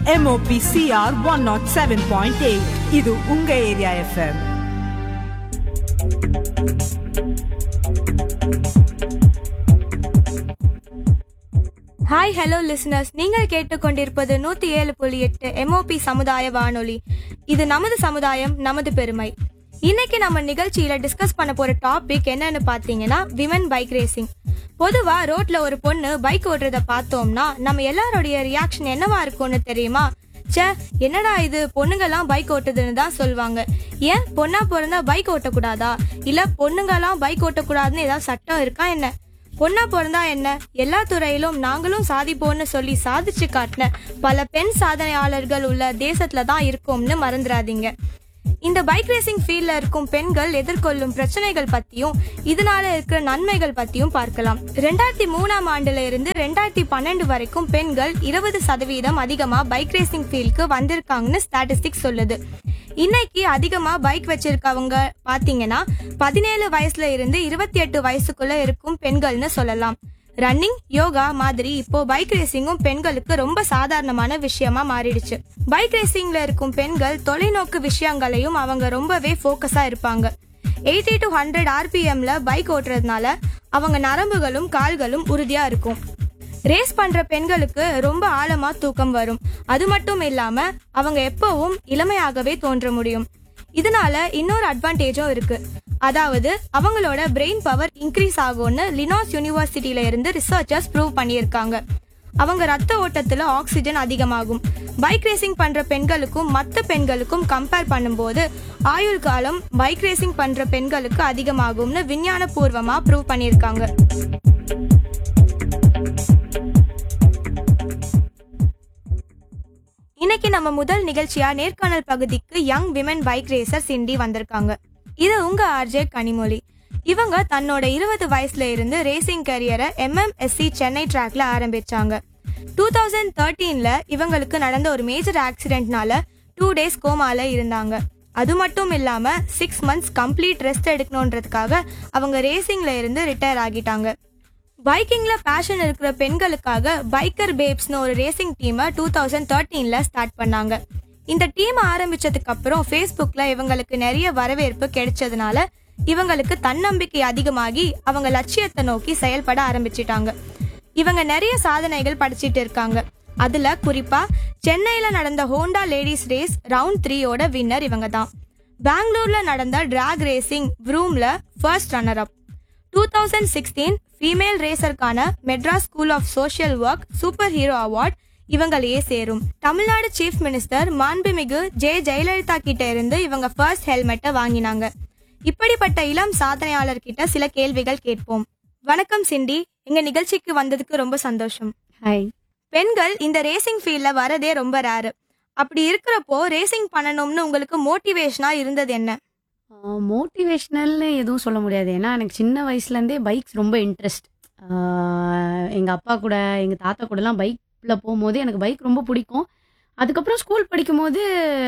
MOPCR 107.8 ಇದು ಉಂಗ area FM hi hello listeners நீங்கள் கேட்டுக்கொண்டிருப்பது நூத்தி ஏழு புள்ளி எட்டு எம்ஓபி சமுதாய வானொலி இது நமது சமுதாயம் நமது பெருமை இன்னைக்கு நம்ம நிகழ்ச்சியில டிஸ்கஸ் பண்ண போற டாபிக் என்னன்னு பாத்தீங்கன்னா விமன் பைக் ரேசிங் பொதுவா ரோட்ல ஒரு பொண்ணு பைக் ஓட்டுறத பார்த்தோம்னா நம்ம எல்லாருடைய ரியாக்ஷன் என்னவா இருக்கும்னு தெரியுமா ச்சே என்னடா இது பொண்ணுங்கெல்லாம் பைக் ஓட்டுதுன்னு தான் சொல்லுவாங்க ஏன் பொண்ணா பிறந்தா பைக் ஓட்டக்கூடாதா இல்ல பொண்ணுங்கெல்லாம் பைக் ஓட்டக்கூடாதுன்னு ஏதாவது சட்டம் இருக்கா என்ன பொண்ணா பிறந்தா என்ன எல்லா துறையிலும் நாங்களும் சாதிப்போம்னு சொல்லி சாதிச்சு காட்டின பல பெண் சாதனையாளர்கள் உள்ள தேசத்துல தான் இருக்கோம்னு மறந்துடாதீங்க இந்த பைக் ரேசிங் ஃபீல்ட்ல இருக்கும் பெண்கள் எதிர்கொள்ளும் பிரச்சனைகள் பத்தியும் இதனால இருக்கிற நன்மைகள் பத்தியும் பார்க்கலாம் ரெண்டாயிரத்தி மூணாம் ஆண்டுல இருந்து ரெண்டாயிரத்தி பன்னெண்டு வரைக்கும் பெண்கள் இருபது சதவீதம் அதிகமா பைக் ரேசிங் ஃபீல்டுக்கு வந்திருக்காங்கன்னு ஸ்டாட்டிஸ்டிக்ஸ் சொல்லுது இன்னைக்கு அதிகமா பைக் வச்சிருக்கவங்க பாத்தீங்கன்னா பதினேழு வயசுல இருந்து இருபத்தி எட்டு வயசுக்குள்ள இருக்கும் பெண்கள்னு சொல்லலாம் ரன்னிங் யோகா மாதிரி இப்போ பைக் ரேசிங்கும் பெண்களுக்கு ரொம்ப சாதாரணமான விஷயமா மாறிடுச்சு பைக் ரேசிங்ல இருக்கும் பெண்கள் தொலைநோக்கு விஷயங்களையும் அவங்க ரொம்பவே ஃபோக்கஸா இருப்பாங்க எயிட்டி டு ஹண்ட்ரட் ஆர்பிஎம்ல பைக் ஓட்டுறதுனால அவங்க நரம்புகளும் கால்களும் உறுதியா இருக்கும் ரேஸ் பண்ற பெண்களுக்கு ரொம்ப ஆழமா தூக்கம் வரும் அது மட்டும் இல்லாம அவங்க எப்பவும் இளமையாகவே தோன்ற முடியும் இதனால இன்னொரு அட்வான்டேஜும் இருக்கு அதாவது அவங்களோட பிரெயின் பவர் இன்க்ரீஸ் ஆகும்னு லினாஸ் யூனிவர்சிட்டியில இருந்து ரிசர்ச்சர்ஸ் ப்ரூவ் பண்ணியிருக்காங்க அவங்க ரத்த ஓட்டத்துல ஆக்சிஜன் அதிகமாகும் பைக் ரேசிங் பண்ற பெண்களுக்கும் மற்ற பெண்களுக்கும் கம்பேர் பண்ணும்போது ஆயுள் காலம் பைக் ரேசிங் பண்ற பெண்களுக்கு அதிகமாகும்னு விஞ்ஞான பூர்வமா ப்ரூவ் பண்ணியிருக்காங்க இன்னைக்கு நம்ம முதல் நிகழ்ச்சியா நேர்காணல் பகுதிக்கு young women bike racer Cindy வந்திருக்காங்க இது உங்க ஆர்ஜே கனிமொழி இவங்க தன்னோட இருபது வயசுல இருந்து ரேசிங் கரியரை எம்எம்எஸ்சி சென்னை ட்ராக்ல ஆரம்பிச்சாங்க டூ தௌசண்ட் தேர்ட்டீன்ல இவங்களுக்கு நடந்த ஒரு மேஜர் ஆக்சிடென்ட்னால டூ டேஸ் கோமால இருந்தாங்க அது மட்டும் இல்லாம சிக்ஸ் மந்த்ஸ் கம்ப்ளீட் ரெஸ்ட் எடுக்கணுன்றதுக்காக அவங்க ரேசிங்ல இருந்து ரிட்டையர் ஆகிட்டாங்க பைக்கிங்ல பேஷன் இருக்கிற பெண்களுக்காக பைக்கர் பேப்ஸ்னு ஒரு ரேசிங் டீமை டூ தௌசண்ட் தேர்ட்டீன்ல ஸ்டார்ட் பண்ணாங்க இந்த டீம் ஆரம்பிச்சதுக்கு அப்புறம் ஃபேஸ்புக்ல இவங்களுக்கு நிறைய வரவேற்பு கிடைச்சதுனால இவங்களுக்கு தன்னம்பிக்கை அதிகமாகி அவங்க லட்சியத்தை நோக்கி செயல்பட ஆரம்பிச்சிட்டாங்க இவங்க நிறைய சாதனைகள் படிச்சிட்டு இருக்காங்க அதுல குறிப்பா சென்னையில நடந்த ஹோண்டா லேடிஸ் ரேஸ் ரவுண்ட் த்ரீயோட வின்னர் இவங்க தான் பெங்களூர்ல நடந்த டிராக் ரேசிங் வ்ரூம்ல first runner up two thousand sixteen female ரேசருக்கான Madras school of social work super hero award இவங்களையே சேரும் தமிழ்நாடு சீஃப் மினிஸ்டர் மாண்புமிகு ஜெ ஜெயலலிதா கிட்ட இருந்து இவங்க ஃபர்ஸ்ட் ஹெல்மெட்டை வாங்கினாங்க இப்படிப்பட்ட இளம் சாதனையாளர் கிட்ட சில கேள்விகள் கேட்போம் வணக்கம் சிண்டி எங்க நிகழ்ச்சிக்கு வந்ததுக்கு ரொம்ப சந்தோஷம் ஹாய் பெண்கள் இந்த ரேசிங் ஃபீல்ட்ல வரதே ரொம்ப ரேரு அப்படி இருக்கிறப்போ ரேசிங் பண்ணணும்னு உங்களுக்கு மோட்டிவேஷனா இருந்தது என்ன மோட்டிவேஷ்னல்னு எதுவும் சொல்ல முடியாது ஏன்னா எனக்கு சின்ன வயசுலேருந்தே பைக்ஸ் ரொம்ப இன்ட்ரெஸ்ட் எங்கள் அப்பா கூட எங்கள் தாத்தா கூடலாம் பைக்கில் போகும்போது எனக்கு பைக் ரொம்ப பிடிக்கும் அதுக்கப்புறம் ஸ்கூல் படிக்கும்போது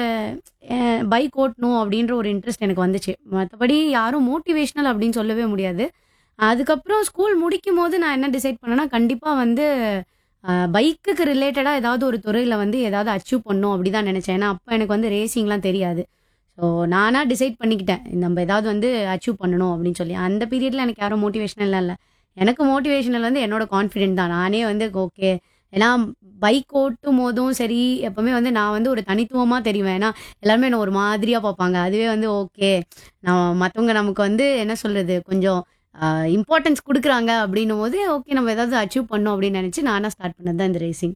பைக் ஓட்டணும் அப்படின்ற ஒரு இன்ட்ரெஸ்ட் எனக்கு வந்துச்சு மற்றபடி யாரும் மோட்டிவேஷ்னல் அப்படின்னு சொல்லவே முடியாது அதுக்கப்புறம் ஸ்கூல் முடிக்கும் போது நான் என்ன டிசைட் பண்ணேன்னா கண்டிப்பாக வந்து பைக்குக்கு ரிலேட்டடாக ஏதாவது ஒரு துறையில் வந்து ஏதாவது அச்சீவ் பண்ணும் அப்படி தான் நினச்சேன் ஏன்னா அப்போ எனக்கு வந்து ரேசிங்லாம் தெரியாது ஸோ நானாக டிசைட் பண்ணிக்கிட்டேன் நம்ம ஏதாவது வந்து அச்சீவ் பண்ணணும் அப்படின்னு சொல்லி அந்த பீரியடில் எனக்கு யாரும் மோட்டிவேஷனல்லாம் இல்லை எனக்கு மோட்டிவேஷனல் வந்து என்னோட கான்ஃபிடென்ட் தான் நானே வந்து ஓகே ஏன்னா பைக் ஓட்டும் போதும் சரி எப்பவுமே வந்து நான் வந்து ஒரு தனித்துவமாக தெரிவேன் ஏன்னா எல்லாருமே என்ன ஒரு மாதிரியாக பார்ப்பாங்க அதுவே வந்து ஓகே நான் மற்றவங்க நமக்கு வந்து என்ன சொல்கிறது கொஞ்சம் இம்பார்ட்டன்ஸ் கொடுக்குறாங்க அப்படின்னும் போது ஓகே நம்ம ஏதாவது அச்சீவ் பண்ணோம் அப்படின்னு நினச்சி நானாக ஸ்டார்ட் பண்ணது தான் இந்த ரேசிங்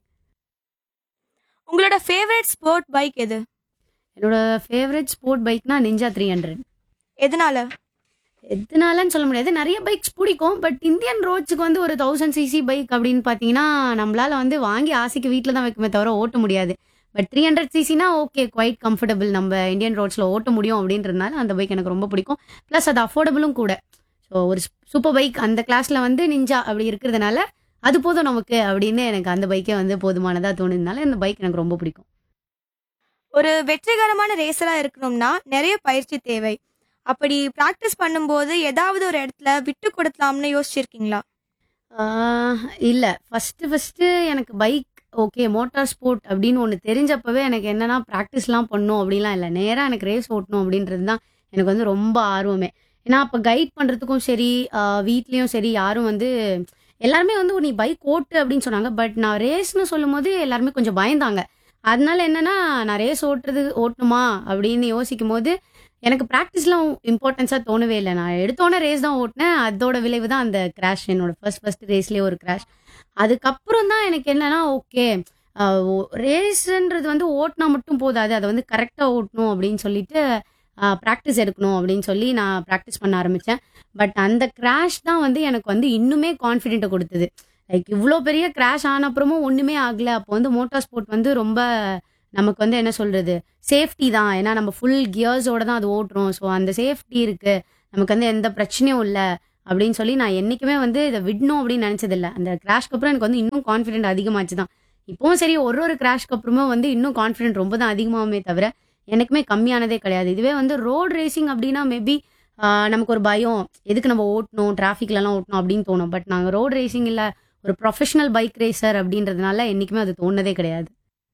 உங்களோட ஃபேவரட் ஸ்போர்ட் பைக் எது என்னோட ஃபேவரட் ஸ்போர்ட் பைக்னா நிஞ்சா த்ரீ ஹண்ட்ரட் எதனால எதனாலன்னு சொல்ல முடியாது நிறைய பைக்ஸ் பிடிக்கும் பட் இந்தியன் ரோட்ஸுக்கு வந்து ஒரு தௌசண்ட் சிசி பைக் அப்படின்னு பார்த்தீங்கன்னா நம்மளால வந்து வாங்கி ஆசைக்கு வீட்டில் தான் வைக்குமே தவிர ஓட்ட முடியாது பட் த்ரீ ஹண்ட்ரட் சிசினா ஓகே குவைட் கம்ஃபர்டபுள் நம்ம இந்தியன் ரோட்ஸில் ஓட்ட முடியும் அப்படின்றதுனால அந்த பைக் எனக்கு ரொம்ப பிடிக்கும் ப்ளஸ் அது அஃபோர்டபுளும் கூட ஸோ ஒரு சூப்பர் பைக் அந்த கிளாஸில் வந்து நிஞ்சா அப்படி இருக்கிறதுனால அது போதும் நமக்கு அப்படின்னு எனக்கு அந்த பைக்கே வந்து போதுமானதாக தோணுதுனால இந்த பைக் எனக்கு ரொம்ப பிடிக்கும் ஒரு வெற்றிகரமான ரேசரா இருக்கணும்னா நிறைய பயிற்சி தேவை அப்படி பிராக்டிஸ் பண்ணும்போது ஏதாவது ஒரு இடத்துல விட்டு கொடுக்கலாம்னு யோசிச்சிருக்கீங்களா இல்லை ஃபஸ்ட்டு ஃபஸ்ட்டு எனக்கு பைக் ஓகே மோட்டார் ஸ்போர்ட் அப்படின்னு ஒன்று தெரிஞ்சப்பவே எனக்கு என்னன்னா ப்ராக்டிஸ்லாம் பண்ணும் அப்படிலாம் இல்லை நேராக எனக்கு ரேஸ் ஓட்டணும் அப்படின்றது தான் எனக்கு வந்து ரொம்ப ஆர்வமே ஏன்னா அப்போ கைட் பண்ணுறதுக்கும் சரி வீட்லேயும் சரி யாரும் வந்து எல்லாருமே வந்து நீ பைக் ஓட்டு அப்படின்னு சொன்னாங்க பட் நான் ரேஸ்னு சொல்லும் போது எல்லாருமே கொஞ்சம் பயந்தாங்க அதனால என்னன்னா நான் ரேஸ் ஓட்டுறது ஓட்டணுமா அப்படின்னு யோசிக்கும் போது எனக்கு ப்ராக்டிஸ்லாம் இம்பார்ட்டன்ஸாக தோணவே இல்லை நான் எடுத்தோன்னே ரேஸ் தான் ஓட்டினேன் அதோட விளைவு தான் அந்த கிராஷ் என்னோட ஃபர்ஸ்ட் ஃபர்ஸ்ட் ரேஸ்லேயே ஒரு கிராஷ் அதுக்கப்புறம் தான் எனக்கு என்னன்னா ஓகே ரேஸ்ன்றது வந்து ஓட்டினா மட்டும் போதாது அதை வந்து கரெக்டாக ஓட்டணும் அப்படின்னு சொல்லிட்டு ப்ராக்டிஸ் எடுக்கணும் அப்படின்னு சொல்லி நான் ப்ராக்டிஸ் பண்ண ஆரம்பித்தேன் பட் அந்த கிராஷ் தான் வந்து எனக்கு வந்து இன்னுமே கான்ஃபிடென்ட்டை கொடுத்தது லைக் இவ்வளோ பெரிய கிராஷ் ஆன அப்புறமும் ஒன்றுமே ஆகலை அப்போ வந்து மோட்டார் ஸ்போர்ட் வந்து ரொம்ப நமக்கு வந்து என்ன சொல்கிறது சேஃப்டி தான் ஏன்னா நம்ம ஃபுல் கியர்ஸோட தான் அது ஓட்டுறோம் ஸோ அந்த சேஃப்டி இருக்குது நமக்கு வந்து எந்த பிரச்சனையும் இல்லை அப்படின்னு சொல்லி நான் என்றைக்குமே வந்து இதை விடணும் அப்படின்னு நினச்சதில்ல அந்த கிராஷ்க்கு அப்புறம் எனக்கு வந்து இன்னும் கான்ஃபிடென்ட் அதிகமாச்சு தான் இப்போவும் சரி ஒரு ஒரு கிராஷ்க்கு அப்புறமும் வந்து இன்னும் கான்ஃபிடென்ட் ரொம்ப தான் அதிகமாகுமே தவிர எனக்குமே கம்மியானதே கிடையாது இதுவே வந்து ரோட் ரேசிங் அப்படின்னா மேபி நமக்கு ஒரு பயம் எதுக்கு நம்ம ஓட்டணும் டிராஃபிக்லலாம் ஓட்டணும் அப்படின்னு தோணும் பட் நாங்கள் ரோட் ரேசிங் இல்லை ஒரு ப்ரொஃபஷனல் பைக் ரேசர் அப்படின்றதுனால என்றைக்குமே அது தோணுனதே கிடையாது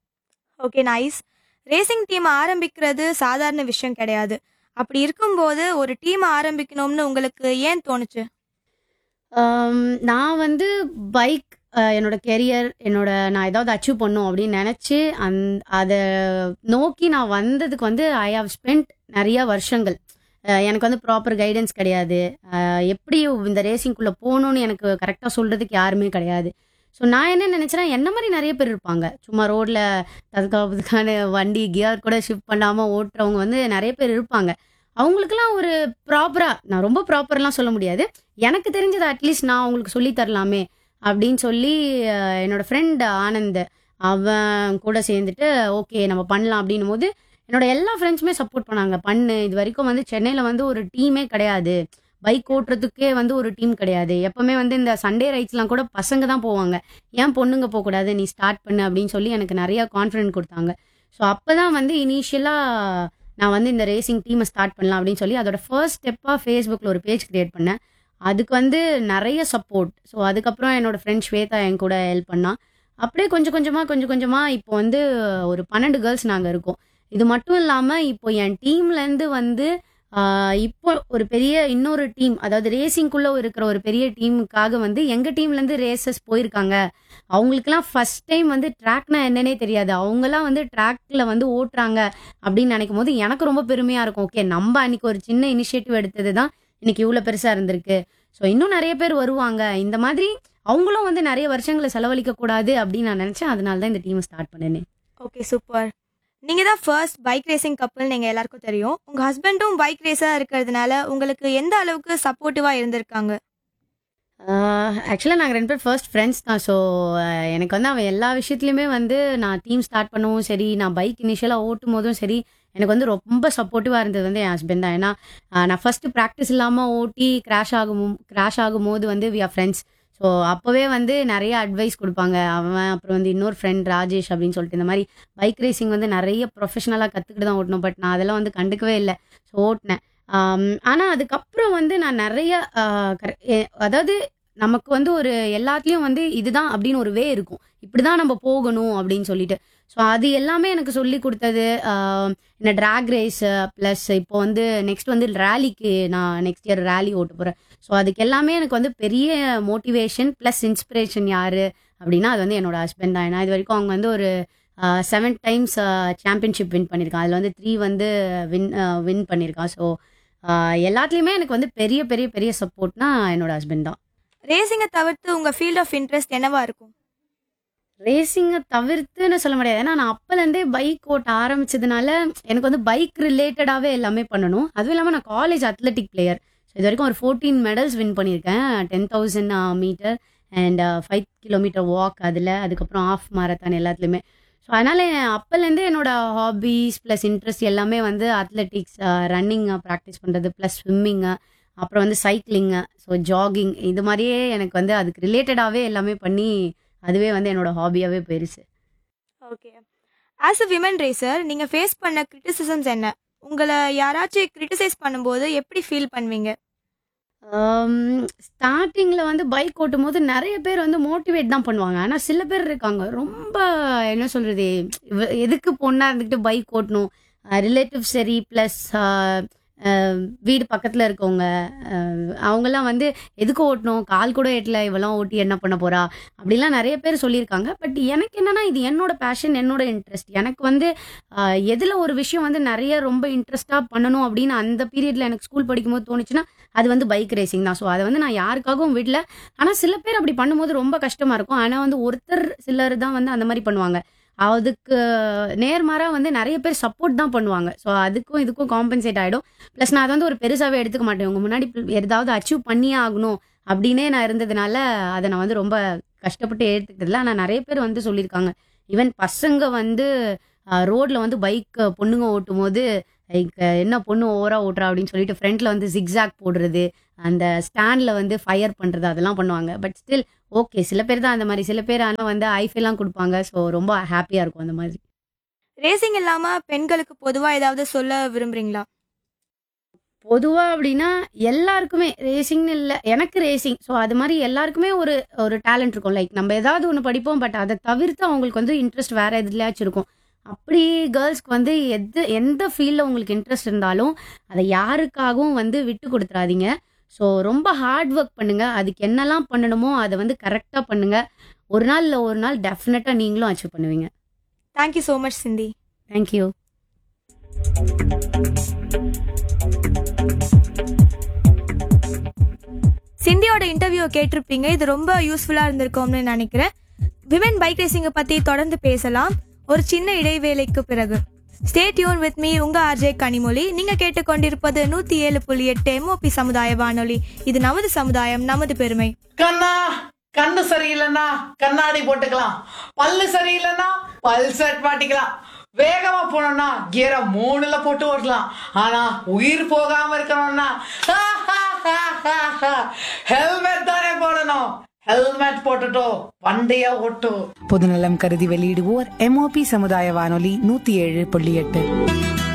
ஓகே நைஸ் ரேசிங் டீம் ஆரம்பிக்கிறது சாதாரண விஷயம் கிடையாது அப்படி இருக்கும்போது ஒரு டீம் ஆரம்பிக்கணும்னு உங்களுக்கு ஏன் தோணுச்சு ஆம், நான் வந்து பைக் என்னோட கெரியர் என்னோட நான் ஏதாவது அச்சீவ் பண்ணும் அப்படின்னு நினச்சி அந் அதை நோக்கி நான் வந்ததுக்கு வந்து ஐ ஹவ் ஸ்பெண்ட் நிறைய வருஷங்கள் அஹ், எனக்கு வந்து ப்ராப்பர் கைடன்ஸ் கிடையாது அஹ், எப்படி இந்த ரேசிங்குள்ளே போகணும்னு எனக்கு கரெக்டாக சொல்கிறதுக்கு யாருமே கிடையாது ஸோ நான் என்ன நினச்சேன்னா என்ன மாதிரி நிறைய பேர் இருப்பாங்க சும்மா ரோட்டில் தற்காப்புக்கான வண்டி கியர் கூட ஷிஃப்ட் பண்ணாமல் ஓட்டுறவங்க வந்து நிறைய பேர் இருப்பாங்க அவங்களுக்குலாம் ஒரு ப்ராப்பராக நான் ரொம்ப ப்ராப்பர்லாம் சொல்ல முடியாது எனக்கு தெரிஞ்சது அட்லீஸ்ட் நான் உங்களுக்கு சொல்லி தரலாமே அப்படின்னு சொல்லி அஹ், என்னோட ஃப்ரெண்ட் ஆனந்த் அவன் கூட சேர்ந்துட்டு ஓகே நம்ம பண்ணலாம் அப்படின்னும் போது என்னோட எல்லா ஃப்ரெண்ட்ஸுமே சப்போர்ட் பண்ணாங்க பண்ணு இது வரைக்கும் வந்து சென்னையில் வந்து ஒரு டீமே கிடையாது பைக் ஓட்டுறதுக்கே வந்து ஒரு டீம் கிடையாது எப்பவுமே வந்து இந்த சண்டே ரைட்ஸ்லாம் கூட பசங்க தான் போவாங்க ஏன் பொண்ணுங்க போகக்கூடாது நீ ஸ்டார்ட் பண்ணு அப்படின்னு சொல்லி எனக்கு நிறைய கான்ஃபிடென்ட் கொடுத்தாங்க ஸோ அப்போ தான் வந்து இனிஷியலாக நான் வந்து இந்த ரேசிங் டீமை ஸ்டார்ட் பண்ணலாம் அப்படின்னு சொல்லி அதோட ஃபர்ஸ்ட் ஸ்டெப்பாக ஃபேஸ்புக்கில் ஒரு பேஜ் கிரியேட் பண்ணேன் அதுக்கு வந்து நிறைய சப்போர்ட் ஸோ அதுக்கப்புறம் என்னோட ஃப்ரெண்ட் ஸ்வேதா என் கூட ஹெல்ப் பண்ணா அப்படியே கொஞ்சம் கொஞ்சமாக கொஞ்சம் கொஞ்சமாக இப்போ வந்து ஒரு பன்னெண்டு கேர்ள்ஸ் நாங்கள் இருக்கோம் இது மட்டும் இல்லாமல் இப்போ என் டீம்லேருந்து வந்து ஆஹ், இப்போ ஒரு பெரிய இன்னொரு டீம் அதாவது ரேசிங்குள்ளே இருக்கிற ஒரு பெரிய டீமுக்காக வந்து எங்கள் டீம்லேருந்து ரேசஸ் போயிருக்காங்க அவங்களுக்குலாம் ஃபர்ஸ்ட் டைம் வந்து ட்ராக்னா என்னன்னே தெரியாது அவங்கலாம் வந்து ட்ராக்ல வந்து ஓட்டுறாங்க அப்படின்னு நினைக்கும் போது எனக்கு ரொம்ப பெருமையாக இருக்கும் ஓகே நம்ம அன்னைக்கு ஒரு சின்ன இனிஷியேட்டிவ் எடுத்தது தான் இன்னைக்கு இவ்வளோ பெருசாக இருந்திருக்கு ஸோ இன்னும் நிறைய பேர் வருவாங்க இந்த மாதிரி அவங்களும் வந்து நிறைய வருஷங்களை செலவழிக்க கூடாது அப்படின்னு நான் நினச்சேன் அதனால தான் இந்த டீமை ஸ்டார்ட் பண்ணினேன் ஓகே சூப்பர் நீங்கள் தான் ஃபர்ஸ்ட் பைக் ரேசிங் கப்பல் நீங்கள் எல்லாருக்கும் தெரியும் உங்கள் ஹஸ்பண்டும் பைக் ரேஸாக இருக்கிறதுனால உங்களுக்கு எந்த அளவுக்கு சப்போர்ட்டிவாக இருந்திருக்காங்க ஆக்சுவலாக நாங்கள் ரெண்டு பேர் ஃபர்ஸ்ட் ஃப்ரெண்ட்ஸ் தான் ஸோ எனக்கு வந்து அவன் எல்லா விஷயத்துலையுமே வந்து நான் டீம் ஸ்டார்ட் பண்ணவும் சரி நான் பைக் இனிஷியலாக ஓட்டும் போதும் சரி எனக்கு வந்து ரொம்ப சப்போர்ட்டிவாக இருந்தது வந்து என் ஹஸ்பண்ட் தான் ஏன்னா ஆஹ் நான் ஃபஸ்ட்டு ப்ராக்டிஸ் இல்லாமல் ஓட்டி கிராஷ் ஆகும் கிராஷ் ஆகும்போது வந்து வி ஆர் ஃப்ரெண்ட்ஸ் ஸோ அப்போவே வந்து நிறைய அட்வைஸ் கொடுப்பாங்க அவன் அப்புறம் வந்து இன்னொரு ஃப்ரெண்ட் ராஜேஷ் அப்படின்னு சொல்லிட்டு இந்த மாதிரி பைக் ரேசிங் வந்து நிறைய ப்ரொஃபஷனலாக கற்றுக்கிட்டு தான் ஓட்டணும் பட் நான் அதெல்லாம் வந்து கண்டுக்கவே இல்லை ஸோ ஓட்டினேன் ஆனால் அதுக்கப்புறம் வந்து நான் நிறைய ஆஹ் கர- எ- அதாவது நமக்கு வந்து ஒரு எல்லாத்துலேயும் வந்து இதுதான் அப்படின்னு ஒரு வே இருக்கும் இப்படி தான் நம்ம போகணும் அப்படின்னு சொல்லிட்டு ஸோ அது எல்லாமே எனக்கு சொல்லி கொடுத்தது ஆஹ் என்ன ட்ராக் ரேஸ் ப்ளஸ் இப்போ வந்து நெக்ஸ்ட் வந்து ரேலிக்கு நான் நெக்ஸ்ட் இயர் ரேலி ஓட்ட போகிறேன் ஸோ அதுக்கு எல்லாமே எனக்கு வந்து பெரிய மோட்டிவேஷன் ப்ளஸ் இன்ஸ்பிரேஷன் யார் அப்படின்னா அது வந்து என்னோட ஹஸ்பண்ட் தான் ஏன்னா இது வரைக்கும் அவங்க வந்து ஒரு செவன் டைம்ஸ் சாம்பியன்ஷிப் வின் பண்ணியிருக்கான் அதில் வந்து த்ரீ வந்து வின் வின் பண்ணியிருக்கான் ஸோ எல்லாத்துலேயுமே எனக்கு வந்து பெரிய பெரிய பெரிய சப்போர்ட்னா என்னோட ஹஸ்பண்ட் தான் ரேசிங்கை தவிர்த்து உங்கள் ஃபீல்ட் ஆஃப் இன்ட்ரெஸ்ட் என்னவா இருக்கும் ரேசிங்கை தவிர்த்துன்னு சொல்ல முடியாது ஏன்னா நான் அப்போலேருந்தே பைக் ஓட்ட ஆரம்பிச்சதுனால எனக்கு வந்து பைக் ரிலேட்டடாகவே எல்லாமே பண்ணணும் அதுவும் இல்லாமல் நான் காலேஜ் அத்லெட்டிக் பிளேயர் ஸோ இது வரைக்கும் ஒரு ஃபோர்டீன் மெடல்ஸ் வின் பண்ணியிருக்கேன் ten thousand metre and five kilometre walk அதில் அதுக்கப்புறம் ஆஃப் மாரத்தான் எல்லாத்துலேயுமே ஸோ அதனால் அப்போலேருந்தே என்னோட ஹாபீஸ் ப்ளஸ் இன்ட்ரெஸ்ட் எல்லாமே வந்து அத்லெட்டிக்ஸ் ரன்னிங் ப்ராக்டிஸ் பண்ணுறது ப்ளஸ் ஸ்விம்மிங்கு அப்புறம் வந்து சைக்கிளிங்கு ஸோ ஜாகிங் இது மாதிரியே எனக்கு வந்து அதுக்கு ரிலேட்டடாகவே எல்லாமே பண்ணி அதுவே வந்து என்னோட ஹாபியாகவே போயிருச்சு okay as a women racer நீங்கள் ஃபேஸ் பண்ண கிரிட்டிசிசம்ஸ் என்ன உங்களை யாராச்சும் கிரிட்டிசைஸ் பண்ணும்போது எப்படி ஃபீல் பண்ணுவீங்க ஸ்டார்டிங்கில் வந்து பைக் ஓட்டும் போது நிறைய பேர் வந்து மோட்டிவேட் தான் பண்ணுவாங்க ஆனால் சில பேர் இருக்காங்க ரொம்ப என்ன சொல்கிறது எதுக்கு பொண்ணாக இருந்துக்கிட்டு பைக் ஓட்டணும் ரிலேட்டிவ் சரி ப்ளஸ் வீடு பக்கத்தில் இருக்கவங்க அஹ், அவங்கெல்லாம் வந்து எதுக்கு ஓட்டணும் கால் கூட எட்டல இவெல்லாம் ஓட்டி என்ன பண்ண போறா அப்படிலாம் நிறைய பேர் சொல்லியிருக்காங்க பட் எனக்கு என்னன்னா இது என்னோட பேஷன் என்னோட இன்ட்ரெஸ்ட் எனக்கு வந்து ஆஹ், எதுல ஒரு விஷயம் வந்து நிறைய ரொம்ப இன்ட்ரெஸ்டாக பண்ணணும் அப்படின்னு அந்த பீரியட்ல எனக்கு ஸ்கூல் படிக்கும்போது தோணுச்சுன்னா அது வந்து பைக் ரேசிங் தான் ஸோ அதை வந்து நான் யாருக்காகவும் விடல ஆனால் சில பேர் அப்படி பண்ணும்போது ரொம்ப கஷ்டமா இருக்கும் ஆனால் வந்து ஒருத்தர் சிலர் தான் வந்து அந்த மாதிரி பண்ணுவாங்க அதுக்கு நேர்மாறாக வந்து நிறைய பேர் சப்போர்ட் தான் பண்ணுவாங்க ஸோ அதுக்கும் இதுக்கும் காம்பன்சேட் ஆகிடும் ப்ளஸ் நான் அதை வந்து ஒரு பெருசாகவே எடுத்துக்க மாட்டேன் உங்க முன்னாடி ஏதாவது அச்சீவ் பண்ணியே ஆகணும் அப்படின்னே நான் இருந்ததுனால அதை நான் வந்து ரொம்ப கஷ்டப்பட்டு ஏற்றுக்கிறதுல ஆனால் நிறைய பேர் வந்து சொல்லியிருக்காங்க ஈவன் பசங்க வந்து ரோட்ல வந்து பைக் பொண்ணுங்க ஓட்டும் போது லைக் என்ன பொண்ணு ஓவரா ஓட்டுறா அப்படின்னு சொல்லிட்டு ஃப்ரண்ட்ல வந்து ஜிக்ஸாக் போடுறது அந்த ஸ்டாண்ட்ல வந்து ஃபயர் பண்றது அதெல்லாம் பண்ணுவாங்க பட் ஸ்டில் ஓகே சில பேர் தான் அந்த மாதிரி சில பேர் ஆனால் வந்து ஐஃபெல்லாம் கொடுப்பாங்க ஸோ ரொம்ப ஹாப்பியா இருக்கும் அந்த மாதிரி ரேசிங் இல்லாம பெண்களுக்கு பொதுவா ஏதாவது சொல்ல விரும்புறீங்களா பொதுவா அப்படின்னா எல்லாருக்குமே ரேசிங்னு இல்லை எனக்கு ரேசிங் ஸோ அது மாதிரி எல்லாருக்குமே ஒரு ஒரு டேலண்ட் இருக்கும் லைக் நம்ம ஏதாவது ஒன்று படிப்போம் பட் அதை தவிர்த்து அவங்களுக்கு வந்து இன்ட்ரெஸ்ட் வேற எதுலையாச்சும் இருக்கும் அப்படி கேர்ள்ஸ்க்கு வந்து எது எந்த ஃபீல்டில் உங்களுக்கு இன்ட்ரெஸ்ட் இருந்தாலும் அதை யாருக்காகவும் வந்து விட்டு கொடுத்துறாதீங்க ஸோ ரொம்ப ஹார்ட் ஒர்க் பண்ணுங்க அதுக்கு என்னெல்லாம் பண்ணணுமோ அதை வந்து கரெக்டாக பண்ணுங்க ஒரு நாள் இல்லை ஒரு நாள் டெஃபினட்டாக நீங்களும் அச்சீவ் பண்ணுவீங்க thank you so much Cindy thank you சிந்தியோட இன்டர்வியூ கேட்டிருப்பீங்க இது ரொம்ப யூஸ்ஃபுல்லா இருந்திருக்கும்னு நினைக்கிறேன் விமன் பைக் ரேசிங்கை பத்தி தொடர்ந்து பேசலாம் ஒரு சின்ன இடைவேளைக்கு பிறகு ஸ்டே டியூன் வித் மீ உங்க ஆர்ஜே கனிமொழி நீங்க கேட்டுக்கொண்டிருப்பது நூத்தி ஏழு புள்ளி எட்டு எம்ஓபி சமுதாய வானொலி இது நமது சமுதாயம் நமது பெருமை கண்ணா கண்ணு சரியில்லைன்னா கண்ணாடி போட்டுக்கலாம் பல்லு சரியில்லைன்னா பல் செட் மாட்டிக்கலாம் வேகமா போனோம்னா கியரை மூணுல போட்டு ஓட்டலாம் ஆனா உயிர் போகாம இருக்கணும்னா ஹெல்மெட் தானே போடணும் ஹெல்மெட் போட்டுட்டோ வண்டிய ஓட்டு பொதுநலம் கருதி வெளியிடுவோர் எம்ஓபி சமுதாய வானொலி நூத்தி ஏழு புள்ளி எட்டு